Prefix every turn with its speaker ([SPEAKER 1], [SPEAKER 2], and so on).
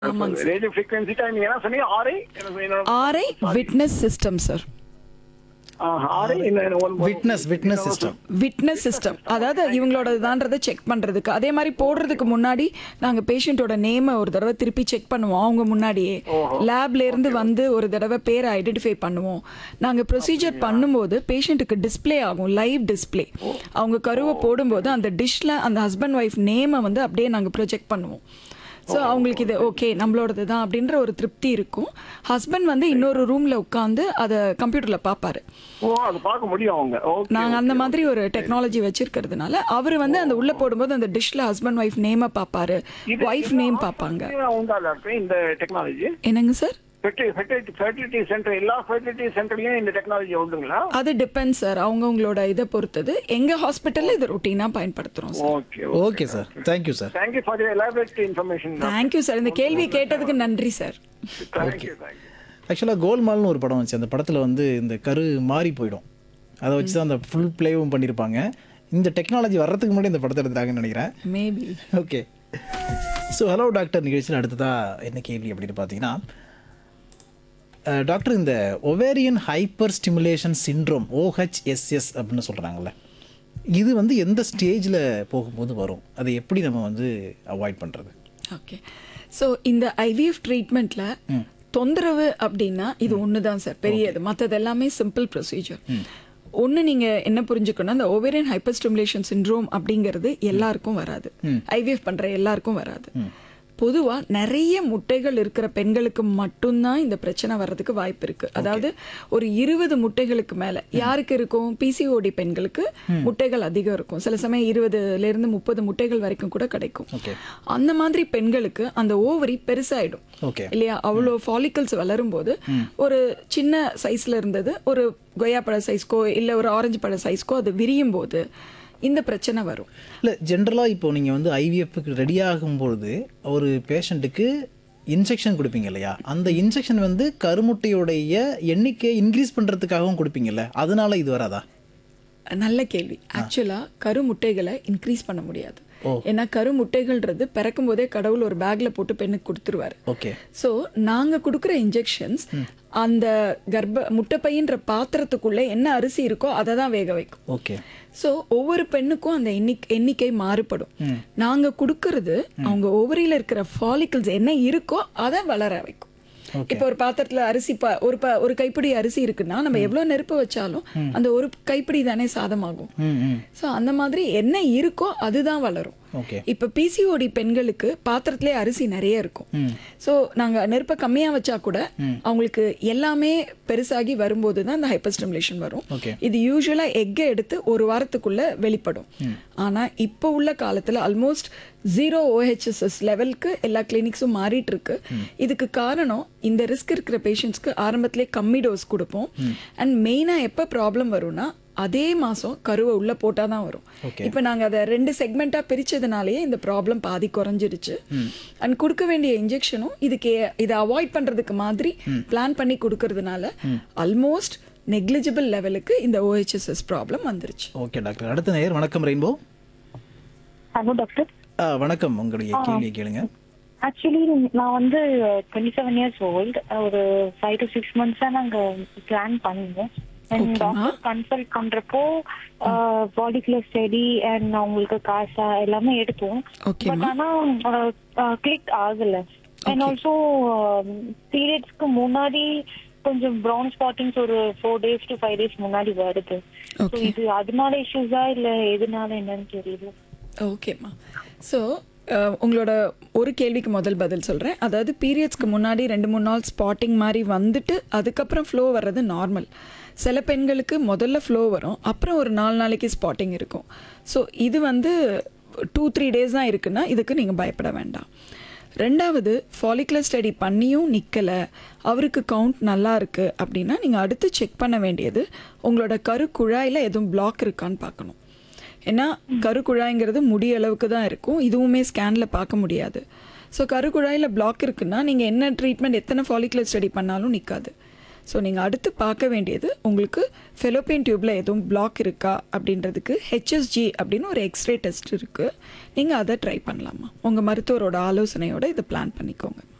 [SPEAKER 1] ஆமாங்க sir
[SPEAKER 2] radio frequency time என்ன சொன்னீங்க RI
[SPEAKER 1] RI witness system sir
[SPEAKER 2] RI
[SPEAKER 3] witness witness system
[SPEAKER 1] witness system அதாவது இவங்களோட இதான்றதை செக் பண்றதுக்கு அதே மாதிரி போடுறதுக்கு முன்னாடி நாங்க பேஷண்ட்டோட நேமை ஒரு தடவை திருப்பி செக் பண்ணுவோம் அவங்க முன்னாடியே லேப்ல இருந்து வந்து ஒரு தடவை பேரை ஐடென்டிஃபை பண்ணுவோம் நாங்க ப்ரொசீஜர் பண்ணும்போது பேஷண்ட்டுக்கு டிஸ்ப்ளே ஆகும் லைவ் டிஸ்ப்ளே அவங்க கருவை போடும்போது அந்த டிஷ்ல அந்த ஹஸ்பண்ட் ஒய்ஃப் நேமை வந்து அப்படியே நாங்க ப்ரொஜெக்ட் பண்ணுவோம் ஸோ அவங்களுக்கு இது ஓகே நம்மளோடது தான் அப்படின்ற ஒரு திருப்தி இருக்கும் ஹஸ்பண்ட் வந்து இன்னொரு ரூம்ல உட்காந்து அதை கம்ப்யூட்டர்ல பார்ப்பாரு
[SPEAKER 2] ஓ அது பார்க்க முடியும் அவங்க ஓகே
[SPEAKER 1] நாங்க அந்த மாதிரி ஒரு டெக்னாலஜி வச்சிருக்கிறதுனால அவர் வந்து அந்த உள்ள போடும்போது அந்த டிஷ்ல ஹஸ்பண்ட் ஒய்ஃப் நேம பாப்பாரு ஒய்ஃப் நேம் பாப்பாங்க
[SPEAKER 2] உண்டா டாக்டர் இந்த டெக்னாலஜி
[SPEAKER 1] என்னங்க சார்
[SPEAKER 2] ஃபெர்டிலிட்டி ஃபெர்டிலிட்டி சென்டர் எல்லா ஃபெர்டிலிட்டி சென்டர்லயும் இந்த டெக்னாலஜி உண்டுங்களா
[SPEAKER 1] அது டிபெண்ட் சார் அவங்கவுங்களோட இதை பொறுத்தது எங்க ஹாஸ்பிட்டல்ல இது ரொட்டீனா பயன்படுத்துறோம் sir
[SPEAKER 2] okay
[SPEAKER 3] okay sir thank you sir
[SPEAKER 2] thank you for elaborate information
[SPEAKER 1] thank you sir இந்த கேள்வி கேட்டதுக்கு நன்றி சார்
[SPEAKER 2] தேங்க்யூ தேங்க்யூ
[SPEAKER 3] ஆக்சுவலாக கோல்மால்னு ஒரு படம் வந்துச்சு அந்த படத்தில் வந்து இந்த கரு மாறி போயிடும் அதை வச்சு தான் அந்த ஃபுல் ப்ளேவும் பண்ணியிருப்பாங்க இந்த டெக்னாலஜி வர்றதுக்கு முன்னாடி இந்த படத்தை எடுத்தாங்கன்னு நினைக்கிறேன்
[SPEAKER 1] maybe
[SPEAKER 3] okay so hello doctor நிகழ்ச்சியில் அடுத்ததாக என்ன கேள்வி அப்படின்னு பார்த்தீங்கன்னா அஹ், டாக்டர் இந்த ovarian hyper stimulation syndrome OHSS அப்படின்னு சொல்கிறாங்கல்ல இது வந்து எந்த ஸ்டேஜில் போகும்போது வரும் அதை எப்படி நம்ம வந்து அவாய்ட் பண்ணுறது
[SPEAKER 1] ஓகே ஸோ இந்த ஐவிஎஃப் ட்ரீட்மெண்ட்ல தொந்தரவு அப்படின்னா இது ஒன்று தான் சார் பெரியது மற்றது எல்லாமே சிம்பிள் ப்ரொசீஜர் ஒன்று நீங்க என்ன புரிஞ்சுக்கணும் அந்த ஓவேரியன் ஹைப்பர் ஸ்டிமுலேஷன் சிண்ட்ரோம் அப்படிங்கிறது எல்லாருக்கும் வராது ஐவிஎஃப் பண்ற எல்லாருக்கும் வராது பொதுவா நிறைய முட்டைகள் இருக்கிற பெண்களுக்கு மட்டும்தான் இந்த பிரச்சனை வர்றதுக்கு வாய்ப்பு இருக்கு அதாவது ஒரு இருபது முட்டைகளுக்கு மேல யாருக்கு இருக்கும் பிசிஓடி பெண்களுக்கு முட்டைகள் அதிகம் இருக்கும் சில சமயம் இருபதுல இருந்து முப்பது முட்டைகள் வரைக்கும் கூட கிடைக்கும்
[SPEAKER 3] ஓகே
[SPEAKER 1] அந்த மாதிரி பெண்களுக்கு அந்த ஓவரி பெருசாயிடும்
[SPEAKER 3] ஓகே
[SPEAKER 1] இல்லையா அவ்வளோ ஃபாலிக்கல்ஸ் வளரும்போது ஒரு சின்ன சைஸ்ல இருந்தது ஒரு கொய்யாப்பழ சைஸ்க்கோ இல்ல ஒரு ஆரஞ்சு பழ சைஸ்க்கோ அது விரியும் போது இந்த பிரச்சனை வரும்
[SPEAKER 3] இல்லை ஜென்ரலாக இப்போ நீங்கள் வந்து ஐவிஎஃப்க்கு ரெடி ஆகும்பொழுது ஒரு பேஷண்ட்டுக்கு இன்ஜெக்ஷன் கொடுப்பீங்க இல்லையா அந்த இன்ஜெக்ஷன் வந்து கருமுட்டையுடைய எண்ணிக்கையை இன்க்ரீஸ் பண்ணுறதுக்காகவும் கொடுப்பீங்கல்ல அதனால இது வராதா
[SPEAKER 1] நல்ல கேள்வி ஆக்சுவலா கரு முட்டைகளை இன்க்ரீஸ் பண்ண முடியாது ஏன்னா கரு முட்டைகள்ன்றது பிறக்கும் போதே கடவுள் ஒரு பேக்ல போட்டு பெண்ணுக்கு கொடுத்துருவாரு
[SPEAKER 3] ஓகே
[SPEAKER 1] ஸோ நாங்க கொடுக்குற இன்ஜெக்ஷன்ஸ் அந்த கர்ப்ப முட்டைப்பையின்ற பாத்திரத்துக்குள்ள என்ன அரிசி இருக்கோ அதை தான் வேக வைக்கும்
[SPEAKER 3] ஓகே
[SPEAKER 1] ஸோ ஒவ்வொரு பெண்ணுக்கும் அந்த எண்ணிக்கை எண்ணிக்கை மாறுபடும் நாங்க கொடுக்கறது அவங்க ஓவரியில இருக்கிற ஃபாலிகல்ஸ் என்ன இருக்கோ அதை வளர வைக்கும் இப்போ ஒரு பாத்திரத்துல அரிசி ப ஒரு ப ஒரு கைப்பிடி அரிசி இருக்குன்னா நம்ம எவ்வளவு நெருப்பு வச்சாலும் அந்த ஒரு கைப்பிடி தானே சாதமாகும்
[SPEAKER 3] ம் ம்
[SPEAKER 1] ஸோ அந்த மாதிரி என்ன இருக்கோ அதுதான் வளரும்
[SPEAKER 3] ஓகே
[SPEAKER 1] இப்ப பிசிஓடி பெண்களுக்கு பாத்திரத்திலே அரிசி நிறைய இருக்கும் சோ நாங்க நெருப்பை கம்மியா வச்சா கூட அவங்களுக்கு எல்லாமே பெருசாகி வரும்போது தான் இந்த ஹைப்பர் ஸ்டிமுலேஷன் வரும்
[SPEAKER 3] ஓகே
[SPEAKER 1] இது யூஸ்வலா எக்கை எடுத்து ஒரு வாரத்துக்குள்ள வெளிப்படும் ஆனா இப்போ உள்ள காலத்துல ஆல்மோஸ்ட் ஜீரோ ஓஹெச்எஸ்எஸ் லெவலுக்கு எல்லா கிளினிக்ஸும் மாறிட்டு இருக்கு இதுக்கு காரணம் இந்த ரிஸ்க் இருக்கிற பேஷண்ட்ஸ்க்கு ஆரம்பத்திலே கம்மி டோஸ் கொடுப்போம் அண்ட் மெயினா எப்ப ப்ராப்ளம் வரும்னா அதே மாசம் கருவை உள்ள போட்டா தான் வரும்
[SPEAKER 3] Okay.
[SPEAKER 1] இப்போ நாங்க அதை ரெண்டு செக்மெண்ட்டா பிரிச்சதுனாலயே இந்த ப்ராப்ளம் பாதி குறைஞ்சிருச்சு அண்ட் கொடுக்க வேண்டிய இன்ஜெக்ஷனும் இதுக்கு இதை அவாய்ட் பண்றதுக்கு மாதிரி பிளான் பண்ணி கொடுக்கறதுனால ஆல்மோஸ்ட் நெக்லிஜிபிள் லெவலுக்கு இந்த ஓஹெச்எஸ்எஸ் ப்ராப்ளம் வந்துருச்சு
[SPEAKER 3] ஓகே டாக்டர் அடுத்த நேயர் வணக்கம் ரெயின்போ
[SPEAKER 4] ஹலோ டாக்டர்
[SPEAKER 3] ஆ வணக்கம் உங்களுடைய கேள்வியை கேளுங்க
[SPEAKER 4] ஆக்சுவலி நான் வந்து டுவெண்ட்டி செவன் இயர்ஸ் ஓல்டு ஒரு ஃபைவ் டு சிக்ஸ் மந்த்ஸா நாங்க பிளான் பண்ணுவோம் அண்ட் டாக்டர் கன்சல்ட் பண்றப்போ பாடிக்குள்ள ஸ்டடி அண்ட் அவங்களுக்கு காசா எல்லாமே எடுத்தோம்
[SPEAKER 1] Okay,
[SPEAKER 4] பட் ஆனா கிளிக் ஆகல அண்ட் ஆல்சோ பீரியட்ஸ்க்கு முன்னாடி கொஞ்சம் ப்ரௌன் ஸ்பாட்டிங்ஸ் ஒரு four days to five days முன்னாடி வருது So
[SPEAKER 1] Okay.
[SPEAKER 4] இது அதனால இஷ்யூஸா இல்ல எதனால என்னன்னு தெரியல
[SPEAKER 1] ஓகேம்மா ஸோ உங்களோட ஒரு கேள்விக்கு முதல் பதில் சொல்கிறேன் அதாவது பீரியட்ஸ்க்கு முன்னாடி ரெண்டு மூணு நாள் ஸ்பாட்டிங் மாதிரி வந்துட்டு அதுக்கப்புறம் ஃப்ளோ வர்றது நார்மல் சில பெண்களுக்கு முதல்ல ஃப்ளோ வரும் அப்புறம் ஒரு நாலு நாளைக்கு ஸ்பாட்டிங் இருக்கும் ஸோ இது வந்து டூ த்ரீ டேஸ் தான் இருக்குன்னா இதுக்கு நீங்கள் பயப்பட வேண்டாம் ரெண்டாவது ஃபாலிகுலர் ஸ்டடி பண்ணியும் நிற்கலை அவருக்கு கவுண்ட் நல்லா இருக்கு அப்படின்னா நீங்கள் அடுத்து செக் பண்ண வேண்டியது உங்களோட கரு குழாயில் எதுவும் பிளாக் இருக்கான்னு பார்க்கணும் ஏன்னா கருக்குழாய்ங்கிறது முடி அளவுக்கு தான் இருக்கும் இதுவுமே ஸ்கேனில் பார்க்க முடியாது ஸோ கருக்குழாயில் பிளாக் இருக்குன்னா நீங்கள் என்ன ட்ரீட்மெண்ட் எத்தனை ஃபாலிகுலர் ஸ்டடி பண்ணாலும் நிற்காது ஸோ நீங்கள் அடுத்து பார்க்க வேண்டியது உங்களுக்கு ஃபெலோப்பியன் டியூப்பில் எதுவும் பிளாக் இருக்கா அப்படின்றதுக்கு ஹெச்எஸ்ஜி அப்படின்னு ஒரு எக்ஸ்ரே டெஸ்ட் இருக்குது நீங்கள் அதை ட்ரை பண்ணலாமா உங்கள் மருத்துவரோட ஆலோசனையோட இதை பிளான் பண்ணிக்கோங்க